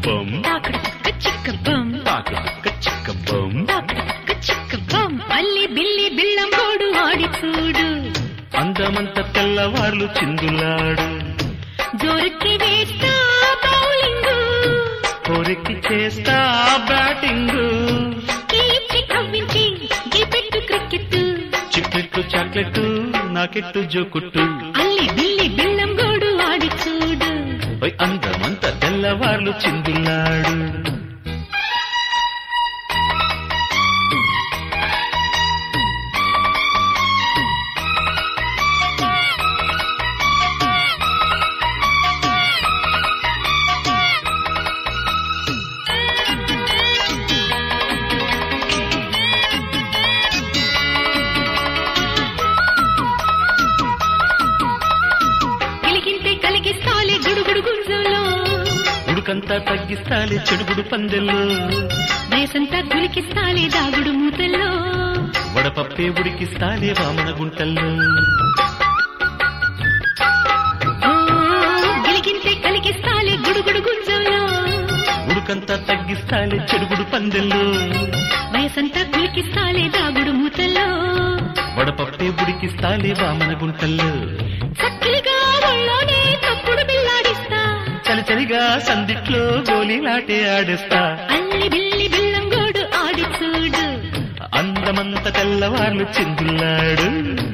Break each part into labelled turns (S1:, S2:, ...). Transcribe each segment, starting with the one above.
S1: బొమ్
S2: తాకడక చిక్క బమ్
S1: తాకడక చిక్క బొమ్
S2: తాకడక చిక్క బమ్ అల్లి బిల్లి బిళ్ళంబోడు ఆడి చూడు
S1: అందమంత తెల్లవార్లు చిందులాడు
S2: జోరుకి వేస్తా బౌలింగ్
S1: కోరికి చేస్తా బ్యాటింగ్
S2: కీచి కవ్వించి గిపెట్టు క్రికెట్
S1: చిక్లెట్టు చాక్లెట్ నాకెట్టు జోకుట్టు
S2: అల్లి బిల్లి బిళ్ళంబోడు ఆడి చూడు
S1: ఓయ్ అందమంత తెల్లవార్లు చిందులాడు
S2: గిలిగింతే కలిగిస్తాలే గుడుగుడు గుంజులో
S1: ఉడుకంతా తగ్గిస్తాలే చెడుగుడు పందెల్లో
S2: వయసంతా గులికిస్తాలే దాగుడు మూతల్లో
S1: వడపప్పే ఉడికిస్తాలే వామన గుంటల్లో
S2: ఓ, గిలిగింతే కలిగిస్తాలే గుడుగుడు గుంజులో
S1: ఉడుకంతా తగ్గిస్తాలే చెడుగుడు పందెల్లో
S2: వయసంతా గులికిస్తాలే దాగుడు మూతల్లో
S1: వడపప్పే ఉడికిస్తాలే వామన గుంటల్లో
S2: చక్కలిగా ఒళ్ళోనే తప్పుడు బిల్లాడిస్తా
S1: చలి చలిగా సందిట్లో గోలీలాటే ఆడేస్తా
S2: అల్లి బిల్లి బిల్లంగోడు ఆడి చూడు
S1: అందమంత తెల్లవార్లు చిందులాడు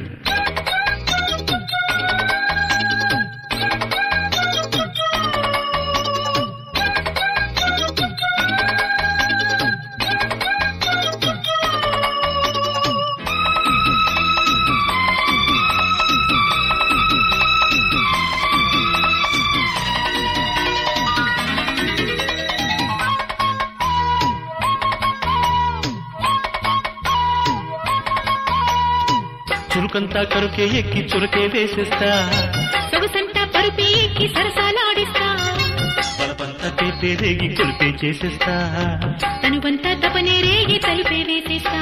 S1: చురుకంతా కరుకే ఎక్కి చురకే వేసేస్తా
S2: సొగసంతా పరుపి ఎక్కి సరసాలాడిస్తా
S1: బలపంతా పేపే రేగి కొలిపే చేసేస్తా
S2: తనువంతా తపనే రేగి తలుపే వేసేస్తా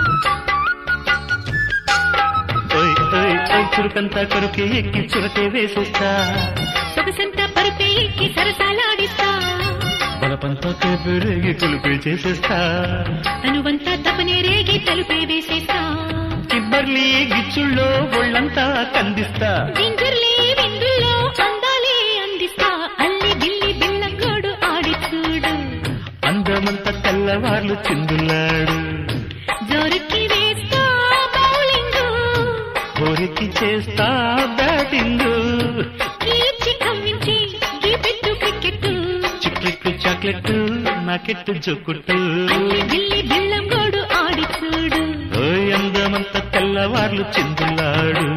S1: ఓయ్ ఓయ్ ఓయ్ చురుకంతా కరుకే ఎక్కి చురకే వేసేస్తా
S2: సొగసంతా పరుపే ఎక్కి సరసాలాడిస్తా
S1: బలపంతా పేపే రేగి కొలిపే చేసేస్తా
S2: తనువంతా తపనే రేగి తలుపే వేసేస్తా
S1: కిబ్బర్లీ గిచ్చుల్లో ఒళ్ళంతా కందిస్తా
S2: జింజర్లీ విందుల్లో అందాలే అందిస్తా అల్లి బిల్లి బిల్లంగోడు ఆడి చూడు
S1: అందమంత తెల్లవార్లు చిందులాడు
S2: జోరుకి వేస్తా బౌలింగ్
S1: కోరికి చేస్తా బ్యాటింగ్
S2: కీచి కవ్వించి గీపెట్టు క్రికెట్
S1: చిక్లెట్ చాక్లెట్ నాకెట్టు జోకుట్టు
S2: అల్లి బిల్లి బిల్లంగోడు ఆడి చూడు
S1: ఓయ్ అందమంత తెల్లవార్లు చిందులాడు